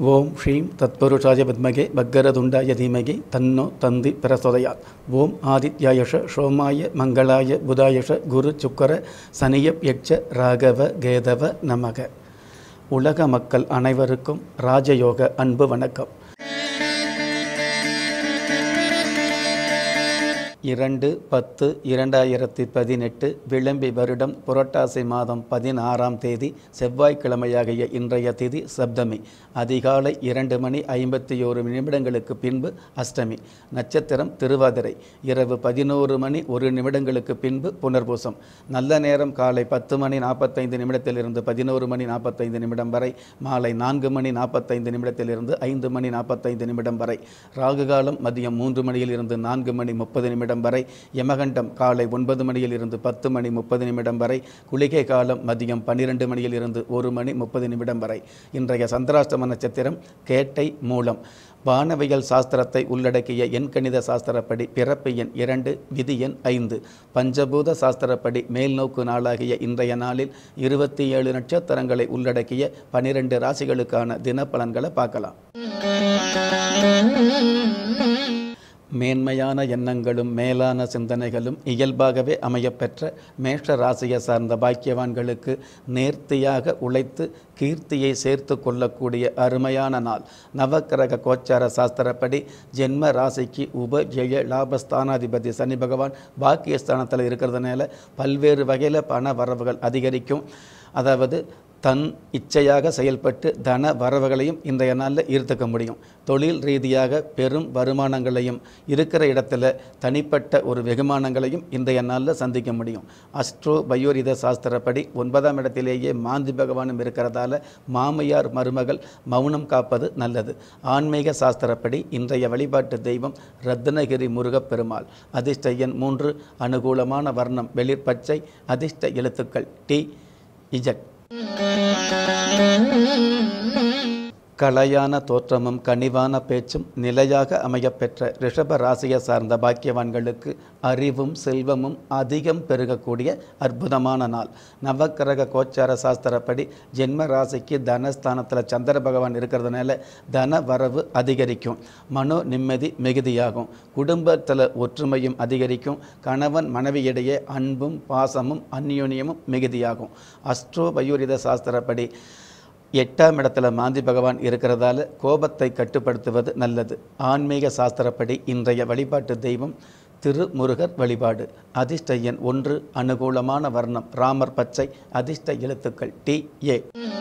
ஓம் ஸ்ரீம் தத்புருஷாய வித்மகே பக்கரதுண்டாய தீமகி தன்னோ தந்தி பிரசோதயாத் ஓம் ஆதித்யாயஷ சோமாய மங்களாய புதாயஷ குரு சுக்கர சனியப் யட்ச ராகவ கேதவ நமக உலக மக்கள் அனைவருக்கும் ராஜயோக அன்பு வணக்கம் இரண்டு பத்து இரண்டாயிரத்தி பதினெட்டு விளம்பி வருடம் புரட்டாசி மாதம் பதினாறாம் தேதி செவ்வாய்க்கிழமையாகிய இன்றைய திதி சப்தமி அதிகாலை இரண்டு மணி ஐம்பத்தி ஓரு நிமிடங்களுக்கு பின்பு அஷ்டமி நட்சத்திரம் திருவாதிரை இரவு பதினோரு மணி ஒரு நிமிடங்களுக்கு பின்பு புனர்பூசம் நல்ல நேரம் காலை பத்து மணி நாற்பத்தைந்து நிமிடத்திலிருந்து பதினோரு மணி நாற்பத்தைந்து நிமிடம் வரை மாலை நான்கு மணி நாற்பத்தைந்து நிமிடத்திலிருந்து ஐந்து மணி நாற்பத்தைந்து நிமிடம் வரை ராகு காலம் மதியம் மூன்று மணியில் இருந்து நான்கு மணி முப்பது நிமிடம் வரை யமகண்டம் காலை ஒன்பது மணியில் இருந்து பத்து மணி முப்பது நிமிடம் வரை குளிகை காலம் மதியம் பன்னிரெண்டு மணியில் இருந்து ஒரு மணி முப்பது நிமிடம் வரை இன்றைய சந்திராஷ்டம நட்சத்திரம் கேட்டை மூலம் வானவியல் சாஸ்திரத்தை உள்ளடக்கிய எண்கணித சாஸ்திரப்படி பிறப்பு எண் இரண்டு விதி எண் ஐந்து பஞ்சபூத சாஸ்திரப்படி மேல்நோக்கு நாளாகிய இன்றைய நாளில் இருபத்தி ஏழு நட்சத்திரங்களை உள்ளடக்கிய பனிரெண்டு ராசிகளுக்கான தினப்பலன்களை பார்க்கலாம் மேன்மையான எண்ணங்களும் மேலான சிந்தனைகளும் இயல்பாகவே அமையப்பெற்ற மேஷ ராசியை சார்ந்த பாக்கியவான்களுக்கு நேர்த்தியாக உழைத்து கீர்த்தியை சேர்த்து கொள்ளக்கூடிய அருமையான நாள் நவக்கிரக கோச்சார சாஸ்திரப்படி ஜென்ம ராசிக்கு உப ஜெய லாபஸ்தானாதிபதி சனி பகவான் பாக்கியஸ்தானத்தில் இருக்கிறதுனால பல்வேறு வகையில் பண வரவுகள் அதிகரிக்கும் அதாவது தன் இச்சையாக செயல்பட்டு தன வரவுகளையும் இன்றைய நாளில் ஈர்த்துக்க முடியும் தொழில் ரீதியாக பெரும் வருமானங்களையும் இருக்கிற இடத்துல தனிப்பட்ட ஒரு வெகுமானங்களையும் இன்றைய நாளில் சந்திக்க முடியும் அஸ்ட்ரோ பயோரித சாஸ்திரப்படி ஒன்பதாம் இடத்திலேயே மாந்தி பகவானும் இருக்கிறதால மாமையார் மருமகள் மௌனம் காப்பது நல்லது ஆன்மீக சாஸ்திரப்படி இன்றைய வழிபாட்டு தெய்வம் ரத்னகிரி முருகப் பெருமாள் அதிர்ஷ்ட எண் மூன்று அனுகூலமான வர்ணம் வெளிர் பச்சை அதிர்ஷ்ட எழுத்துக்கள் டி இஜட் கலையான தோற்றமும் கனிவான பேச்சும் நிலையாக அமையப்பெற்ற ரிஷப ராசியை சார்ந்த பாக்கியவான்களுக்கு அறிவும் செல்வமும் அதிகம் பெருகக்கூடிய அற்புதமான நாள் நவக்கிரக கோச்சார சாஸ்திரப்படி ஜென்ம ராசிக்கு தனஸ்தானத்தில் சந்திர பகவான் இருக்கிறதுனால தன வரவு அதிகரிக்கும் மனோ நிம்மதி மிகுதியாகும் குடும்பத்தில் ஒற்றுமையும் அதிகரிக்கும் கணவன் மனைவியிடையே அன்பும் பாசமும் அந்யோன்யமும் மிகுதியாகும் அஸ்ட்ரோ வயூரித சாஸ்திரப்படி எட்டாம் இடத்துல மாந்தி பகவான் இருக்கிறதால கோபத்தை கட்டுப்படுத்துவது நல்லது ஆன்மீக சாஸ்திரப்படி இன்றைய வழிபாட்டு தெய்வம் திருமுருகர் வழிபாடு அதிர்ஷ்ட எண் ஒன்று அனுகூலமான வர்ணம் ராமர் பச்சை அதிர்ஷ்ட எழுத்துக்கள் டி ஏ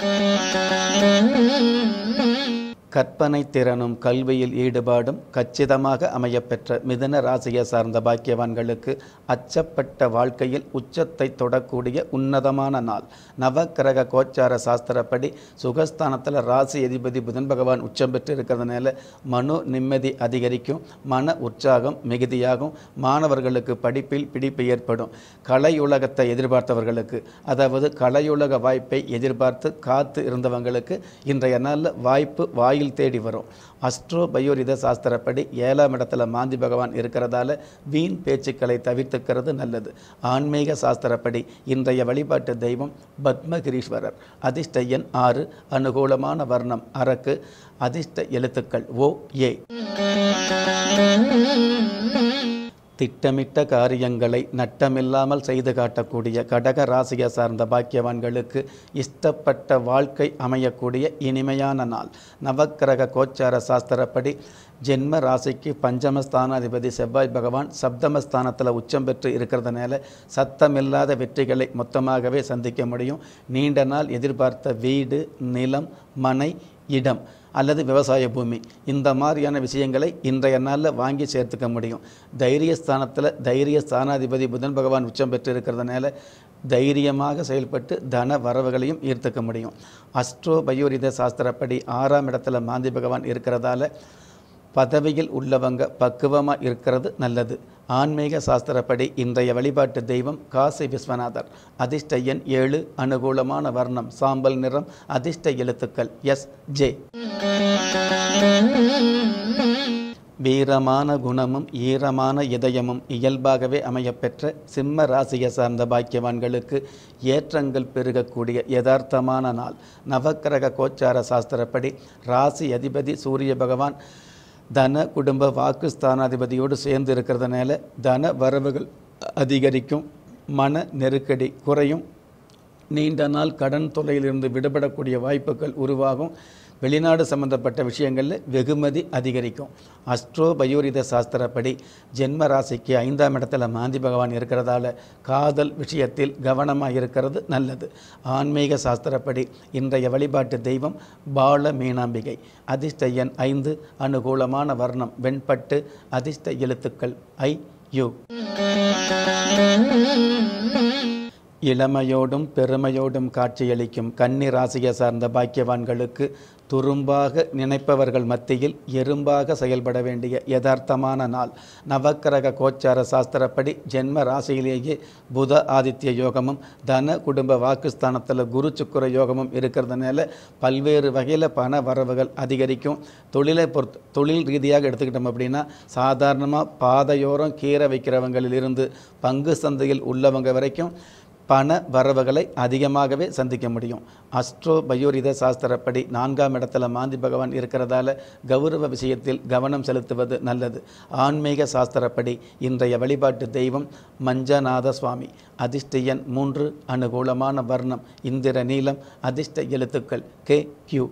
கற்பனை திறனும் கல்வியில் ஈடுபாடும் கச்சிதமாக அமையப்பெற்ற மிதன ராசியை சார்ந்த பாக்கியவான்களுக்கு அச்சப்பட்ட வாழ்க்கையில் உச்சத்தை தொடக்கூடிய உன்னதமான நாள் நவக்கிரக கோச்சார சாஸ்திரப்படி சுகஸ்தானத்தில் ராசி அதிபதி புதன் பகவான் உச்சம் பெற்று இருக்கிறதுனால மனோ நிம்மதி அதிகரிக்கும் மன உற்சாகம் மிகுதியாகும் மாணவர்களுக்கு படிப்பில் பிடிப்பு ஏற்படும் கலையுலகத்தை எதிர்பார்த்தவர்களுக்கு அதாவது கலையுலக வாய்ப்பை எதிர்பார்த்து காத்து இருந்தவங்களுக்கு இன்றைய நாளில் வாய்ப்பு வாயில் தேடி வரும் அஸ்ட்ரோ பயோரித சாஸ்திரப்படி ஏழாம் இடத்துல மாந்தி பகவான் இருக்கிறதால வீண் பேச்சுக்களை தவிர்த்துக்கிறது நல்லது ஆன்மீக சாஸ்திரப்படி இன்றைய வழிபாட்டு தெய்வம் பத்மகிரீஸ்வரர் அதிர்ஷ்ட எண் ஆறு அனுகூலமான வர்ணம் அரக்கு அதிர்ஷ்ட எழுத்துக்கள் ஓ ஏ திட்டமிட்ட காரியங்களை நட்டமில்லாமல் செய்து காட்டக்கூடிய கடக ராசியை சார்ந்த பாக்கியவான்களுக்கு இஷ்டப்பட்ட வாழ்க்கை அமையக்கூடிய இனிமையான நாள் நவக்கிரக கோச்சார சாஸ்திரப்படி ஜென்ம ராசிக்கு பஞ்சமஸ்தானாதிபதி செவ்வாய் பகவான் சப்தமஸ்தானத்தில் உச்சம் பெற்று இருக்கிறதுனால சத்தமில்லாத வெற்றிகளை மொத்தமாகவே சந்திக்க முடியும் நீண்ட நாள் எதிர்பார்த்த வீடு நிலம் மனை இடம் அல்லது விவசாய பூமி இந்த மாதிரியான விஷயங்களை இன்றைய நாளில் வாங்கி சேர்த்துக்க முடியும் தைரியஸ்தானத்தில் தைரிய ஸ்தானாதிபதி புதன் பகவான் உச்சம் பெற்று இருக்கிறதுனால தைரியமாக செயல்பட்டு தன வரவுகளையும் ஈர்த்துக்க முடியும் அஸ்ட்ரோ பயோரித சாஸ்திரப்படி ஆறாம் இடத்துல மாந்தி பகவான் இருக்கிறதால பதவியில் உள்ளவங்க பக்குவமாக இருக்கிறது நல்லது ஆன்மீக சாஸ்திரப்படி இன்றைய வழிபாட்டு தெய்வம் காசி விஸ்வநாதர் அதிர்ஷ்ட எண் ஏழு அனுகூலமான வர்ணம் சாம்பல் நிறம் அதிர்ஷ்ட எழுத்துக்கள் எஸ் ஜே வீரமான குணமும் ஈரமான இதயமும் இயல்பாகவே அமையப்பெற்ற சிம்ம ராசியை சார்ந்த பாக்கியவான்களுக்கு ஏற்றங்கள் பெருகக்கூடிய யதார்த்தமான நாள் நவக்கிரக கோச்சார சாஸ்திரப்படி ராசி அதிபதி சூரிய பகவான் தன குடும்ப வாக்குஸ்தானாதிபதியோடு சேர்ந்து இருக்கிறதுனால தன வரவுகள் அதிகரிக்கும் மன நெருக்கடி குறையும் நீண்ட நாள் கடன் தொல்லையிலிருந்து விடுபடக்கூடிய வாய்ப்புகள் உருவாகும் வெளிநாடு சம்பந்தப்பட்ட விஷயங்களில் வெகுமதி அதிகரிக்கும் அஸ்ட்ரோ பயோரித சாஸ்திரப்படி ஜென்ம ராசிக்கு ஐந்தாம் இடத்துல மாந்தி பகவான் இருக்கிறதால காதல் விஷயத்தில் கவனமாக இருக்கிறது நல்லது ஆன்மீக சாஸ்திரப்படி இன்றைய வழிபாட்டு தெய்வம் பால மீனாம்பிகை அதிர்ஷ்ட எண் ஐந்து அனுகூலமான வர்ணம் வெண்பட்டு அதிர்ஷ்ட எழுத்துக்கள் ஐ யு இளமையோடும் பெருமையோடும் காட்சியளிக்கும் கன்னி ராசியை சார்ந்த பாக்கியவான்களுக்கு துரும்பாக நினைப்பவர்கள் மத்தியில் எறும்பாக செயல்பட வேண்டிய யதார்த்தமான நாள் நவக்கிரக கோச்சார சாஸ்திரப்படி ஜென்ம ராசியிலேயே புத ஆதித்ய யோகமும் தன குடும்ப வாக்குஸ்தானத்தில் குரு சுக்கர யோகமும் இருக்கிறதுனால பல்வேறு வகையில் பண வரவுகள் அதிகரிக்கும் தொழிலை பொறுத்து தொழில் ரீதியாக எடுத்துக்கிட்டோம் அப்படின்னா சாதாரணமாக பாதையோரம் கீரை வைக்கிறவங்களிலிருந்து பங்கு சந்தையில் உள்ளவங்க வரைக்கும் பண வரவுகளை அதிகமாகவே சந்திக்க முடியும் அஸ்ட்ரோ பயோரித சாஸ்திரப்படி நான்காம் இடத்துல மாந்தி பகவான் இருக்கிறதால கௌரவ விஷயத்தில் கவனம் செலுத்துவது நல்லது ஆன்மீக சாஸ்திரப்படி இன்றைய வழிபாட்டு தெய்வம் மஞ்சநாத சுவாமி அதிர்ஷ்ட எண் மூன்று அனுகூலமான வர்ணம் இந்திர நீலம் அதிர்ஷ்ட எழுத்துக்கள் கே கியூ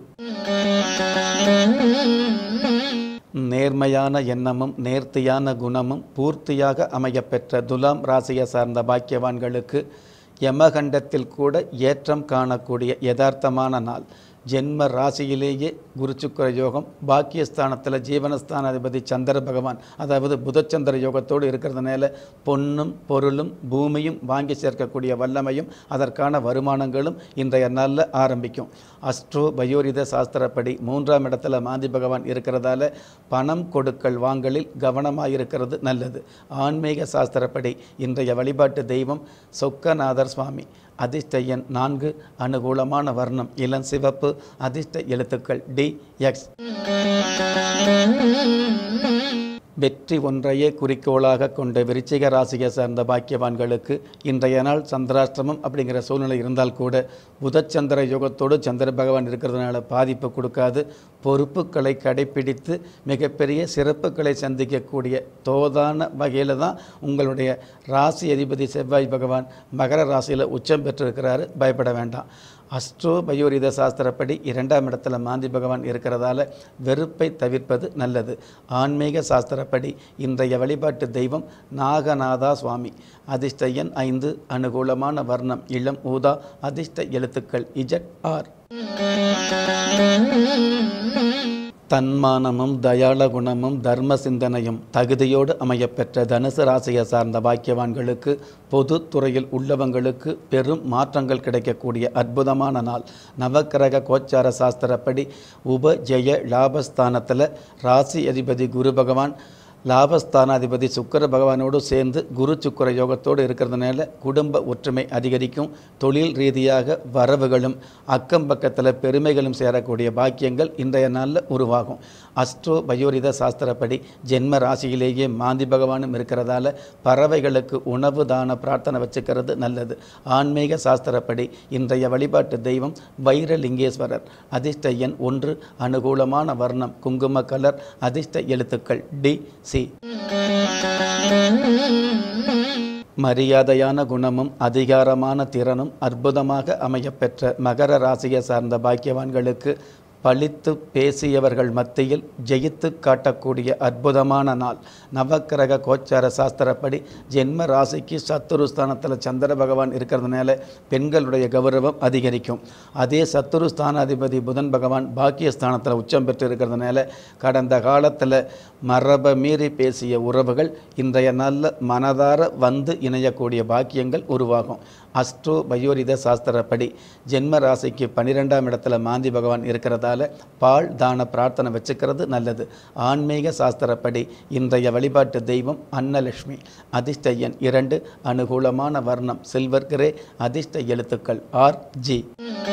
நேர்மையான எண்ணமும் நேர்த்தியான குணமும் பூர்த்தியாக அமையப்பெற்ற துலாம் ராசியை சார்ந்த பாக்கியவான்களுக்கு யமகண்டத்தில் கூட ஏற்றம் காணக்கூடிய யதார்த்தமான நாள் ஜென்ம ராசியிலேயே குருச்சுக்கர யோகம் பாக்கியஸ்தானத்தில் ஜீவனஸ்தானாதிபதி சந்திர பகவான் அதாவது புதச்சந்திர யோகத்தோடு இருக்கிறதுனால பொன்னும் பொருளும் பூமியும் வாங்கி சேர்க்கக்கூடிய வல்லமையும் அதற்கான வருமானங்களும் இன்றைய நாளில் ஆரம்பிக்கும் அஸ்ட்ரோ பயோரித சாஸ்திரப்படி மூன்றாம் இடத்துல மாந்தி பகவான் இருக்கிறதால பணம் கொடுக்கல் வாங்கலில் கவனமாக இருக்கிறது நல்லது ஆன்மீக சாஸ்திரப்படி இன்றைய வழிபாட்டு தெய்வம் சொக்கநாதர் சுவாமி அதிர்ஷ்ட எண் நான்கு அனுகூலமான வர்ணம் இளம் சிவப்பு அதிர்ஷ்ட எழுத்துக்கள் டி எக்ஸ் வெற்றி ஒன்றையே குறிக்கோளாக கொண்ட விருச்சிக ராசியை சார்ந்த பாக்கியவான்களுக்கு இன்றைய நாள் சந்திராஷ்டிரமம் அப்படிங்கிற சூழ்நிலை இருந்தால் கூட புதச்சந்திர யோகத்தோடு சந்திர பகவான் இருக்கிறதுனால பாதிப்பு கொடுக்காது பொறுப்புகளை கடைப்பிடித்து மிகப்பெரிய சிறப்புகளை சந்திக்கக்கூடிய தோதான வகையில் தான் உங்களுடைய ராசி அதிபதி செவ்வாய் பகவான் மகர ராசியில் உச்சம் பெற்றிருக்கிறாரு பயப்பட வேண்டாம் அஸ்ட்ரோ பயோரித சாஸ்திரப்படி இரண்டாம் இடத்துல மாந்தி பகவான் இருக்கிறதால வெறுப்பை தவிர்ப்பது நல்லது ஆன்மீக சாஸ்திரப்படி இன்றைய வழிபாட்டு தெய்வம் நாகநாதா சுவாமி அதிர்ஷ்ட எண் ஐந்து அனுகூலமான வர்ணம் இளம் ஊதா அதிர்ஷ்ட எழுத்துக்கள் இஜட் ஆர் தன்மானமும் தயாள குணமும் தர்ம சிந்தனையும் தகுதியோடு அமையப்பெற்ற தனுசு ராசியை சார்ந்த பாக்கியவான்களுக்கு பொது துறையில் உள்ளவங்களுக்கு பெரும் மாற்றங்கள் கிடைக்கக்கூடிய அற்புதமான நாள் நவக்கிரக கோச்சார சாஸ்திரப்படி உப ஜெய லாபஸ்தானத்தில் ராசி அதிபதி குரு பகவான் லாபஸ்தானாதிபதி சுக்கர பகவானோடு சேர்ந்து குரு சுக்கர யோகத்தோடு இருக்கிறதுனால குடும்ப ஒற்றுமை அதிகரிக்கும் தொழில் ரீதியாக வரவுகளும் அக்கம் பக்கத்தில் பெருமைகளும் சேரக்கூடிய பாக்கியங்கள் இன்றைய நாளில் உருவாகும் அஸ்ட்ரோ பயோரித சாஸ்திரப்படி ஜென்ம ராசியிலேயே மாந்தி பகவானும் இருக்கிறதால பறவைகளுக்கு உணவு தான பிரார்த்தனை வச்சுக்கிறது நல்லது ஆன்மீக சாஸ்திரப்படி இன்றைய வழிபாட்டு தெய்வம் வைரலிங்கேஸ்வரர் அதிர்ஷ்ட எண் ஒன்று அனுகூலமான வர்ணம் குங்கும கலர் அதிர்ஷ்ட எழுத்துக்கள் டி சி மரியாதையான குணமும் அதிகாரமான திறனும் அற்புதமாக அமையப்பெற்ற மகர ராசியை சார்ந்த பாக்கியவான்களுக்கு பழித்து பேசியவர்கள் மத்தியில் ஜெயித்து காட்டக்கூடிய அற்புதமான நாள் நவக்கிரக கோச்சார சாஸ்திரப்படி ஜென்ம ராசிக்கு சத்துருஸ்தானத்தில் சந்திர பகவான் இருக்கிறதுனால பெண்களுடைய கௌரவம் அதிகரிக்கும் அதே சத்துருஸ்தானாதிபதி புதன் பகவான் பாக்கியஸ்தானத்தில் உச்சம் பெற்று இருக்கிறதுனால கடந்த காலத்தில் மரபை மீறி பேசிய உறவுகள் இன்றைய நாளில் மனதார வந்து இணையக்கூடிய பாக்கியங்கள் உருவாகும் அஸ்ட்ரோ பயோரித சாஸ்திரப்படி ஜென்ம ராசிக்கு பன்னிரெண்டாம் இடத்துல மாந்தி பகவான் இருக்கிறதால பால் தான பிரார்த்தனை வச்சுக்கிறது நல்லது ஆன்மீக சாஸ்திரப்படி இன்றைய வழிபாட்டு தெய்வம் அன்னலட்சுமி அதிர்ஷ்ட எண் இரண்டு அனுகூலமான வர்ணம் சில்வர் கிரே அதிர்ஷ்ட எழுத்துக்கள் ஆர் ஜி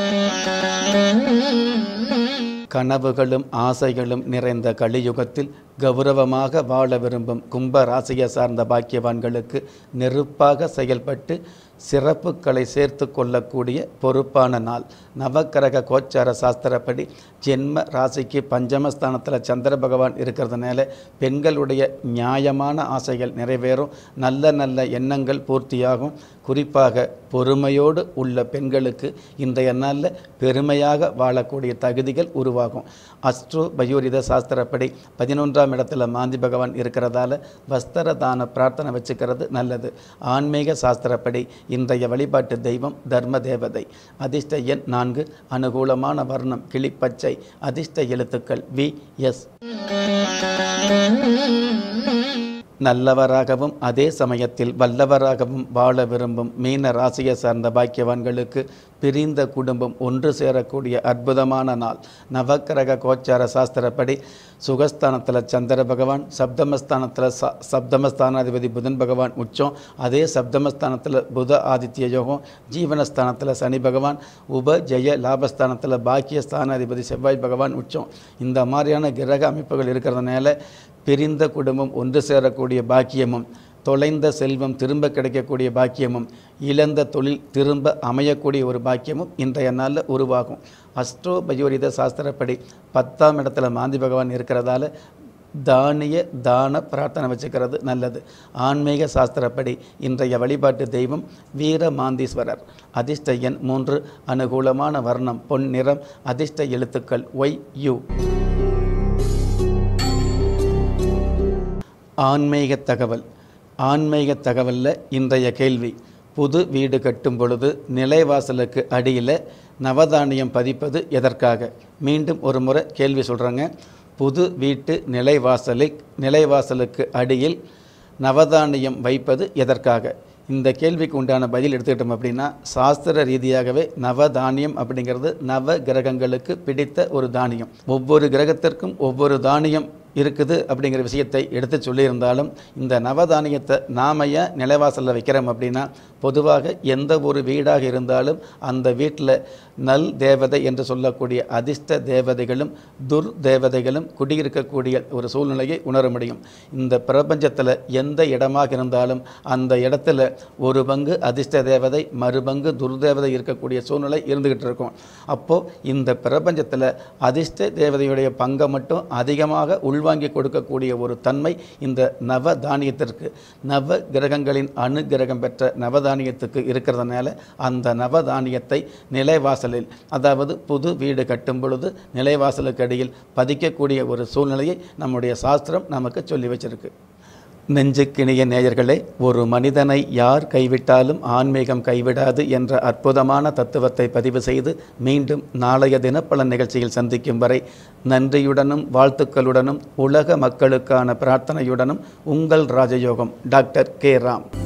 கனவுகளும் ஆசைகளும் நிறைந்த கலியுகத்தில் கௌரவமாக வாழ விரும்பும் கும்ப ராசியை சார்ந்த பாக்கியவான்களுக்கு நெருப்பாக செயல்பட்டு சிறப்புகளை சேர்த்து கொள்ளக்கூடிய பொறுப்பான நாள் நவக்கிரக கோச்சார சாஸ்திரப்படி ஜென்ம ராசிக்கு பஞ்சமஸ்தானத்தில் சந்திர பகவான் இருக்கிறதுனால பெண்களுடைய நியாயமான ஆசைகள் நிறைவேறும் நல்ல நல்ல எண்ணங்கள் பூர்த்தியாகும் குறிப்பாக பொறுமையோடு உள்ள பெண்களுக்கு இன்றைய நாளில் பெருமையாக வாழக்கூடிய தகுதிகள் உருவாகும் அஸ்ட்ரோ பயோரித சாஸ்திரப்படி பதினொன்றாம் இடத்துல மாந்தி பகவான் இருக்கிறதால வஸ்திர தான பிரார்த்தனை வச்சுக்கிறது நல்லது ஆன்மீக சாஸ்திரப்படி இன்றைய வழிபாட்டு தெய்வம் தர்ம தேவதை அதிர்ஷ்ட எண் நான்கு அனுகூலமான வர்ணம் கிளிப்பச்சை அதிர்ஷ்ட எழுத்துக்கள் வி எஸ் நல்லவராகவும் அதே சமயத்தில் வல்லவராகவும் வாழ விரும்பும் மீன ராசியை சார்ந்த பாக்கியவான்களுக்கு பிரிந்த குடும்பம் ஒன்று சேரக்கூடிய அற்புதமான நாள் நவக்கிரக கோச்சார சாஸ்திரப்படி சுகஸ்தானத்தில் சந்திர பகவான் சப்தமஸ்தானத்தில் ச சப்தமஸ்தானாதிபதி புதன் பகவான் உச்சம் அதே சப்தமஸ்தானத்தில் புத ஆதித்ய யோகம் ஜீவனஸ்தானத்தில் சனி பகவான் உப ஜெய லாபஸ்தானத்தில் பாக்கிய ஸ்தானாதிபதி செவ்வாய் பகவான் உச்சம் இந்த மாதிரியான கிரக அமைப்புகள் இருக்கிறதுனால பிரிந்த குடும்பம் ஒன்று சேரக்கூடிய பாக்கியமும் தொலைந்த செல்வம் திரும்ப கிடைக்கக்கூடிய பாக்கியமும் இழந்த தொழில் திரும்ப அமையக்கூடிய ஒரு பாக்கியமும் இன்றைய நாளில் உருவாகும் அஸ்ட்ரோ பயோரித சாஸ்திரப்படி பத்தாம் இடத்துல மாந்தி பகவான் இருக்கிறதால தானிய தான பிரார்த்தனை வச்சுக்கிறது நல்லது ஆன்மீக சாஸ்திரப்படி இன்றைய வழிபாட்டு தெய்வம் வீர மாந்தீஸ்வரர் அதிர்ஷ்ட எண் மூன்று அனுகூலமான வர்ணம் பொன் நிறம் அதிர்ஷ்ட எழுத்துக்கள் ஒய் யு ஆன்மீக தகவல் ஆன்மீக தகவலில் இன்றைய கேள்வி புது வீடு கட்டும் பொழுது நிலைவாசலுக்கு அடியில் நவதானியம் பதிப்பது எதற்காக மீண்டும் ஒரு முறை கேள்வி சொல்கிறாங்க புது வீட்டு நிலைவாசலை நிலைவாசலுக்கு அடியில் நவதானியம் வைப்பது எதற்காக இந்த கேள்விக்கு உண்டான பதில் எடுத்துக்கிட்டோம் அப்படின்னா சாஸ்திர ரீதியாகவே நவதானியம் அப்படிங்கிறது நவ கிரகங்களுக்கு பிடித்த ஒரு தானியம் ஒவ்வொரு கிரகத்திற்கும் ஒவ்வொரு தானியம் இருக்குது அப்படிங்கிற விஷயத்தை எடுத்து சொல்லியிருந்தாலும் இந்த நவதானியத்தை நாம ஏன் நிலைவாசலில் வைக்கிறோம் அப்படின்னா பொதுவாக எந்த ஒரு வீடாக இருந்தாலும் அந்த வீட்டில் நல் தேவதை என்று சொல்லக்கூடிய அதிர்ஷ்ட தேவதைகளும் துர் தேவதைகளும் குடியிருக்கக்கூடிய ஒரு சூழ்நிலையை உணர முடியும் இந்த பிரபஞ்சத்தில் எந்த இடமாக இருந்தாலும் அந்த இடத்துல ஒரு பங்கு அதிர்ஷ்ட தேவதை மறுபங்கு துர்தேவதை இருக்கக்கூடிய சூழ்நிலை இருந்துகிட்டு இருக்கும் அப்போது இந்த பிரபஞ்சத்தில் அதிர்ஷ்ட தேவதையுடைய பங்கை மட்டும் அதிகமாக உள்வாங்கி கொடுக்கக்கூடிய ஒரு தன்மை இந்த நவ தானியத்திற்கு நவ கிரகங்களின் அனுகிரகம் பெற்ற நவதானியத்துக்கு இருக்கிறதுனால அந்த நவதானியத்தை நிலைவாசலில் அதாவது புது வீடு கட்டும் பொழுது நிலைவாசலுக்கு அடியில் பதிக்கக்கூடிய ஒரு சூழ்நிலையை நம்முடைய சாஸ்திரம் நமக்கு சொல்லி வச்சிருக்கு நெஞ்சுக்கிணிய நேயர்களே ஒரு மனிதனை யார் கைவிட்டாலும் ஆன்மீகம் கைவிடாது என்ற அற்புதமான தத்துவத்தை பதிவு செய்து மீண்டும் நாளைய தினப்பலன் நிகழ்ச்சியில் சந்திக்கும் வரை நன்றியுடனும் வாழ்த்துக்களுடனும் உலக மக்களுக்கான பிரார்த்தனையுடனும் உங்கள் ராஜயோகம் டாக்டர் கே ராம்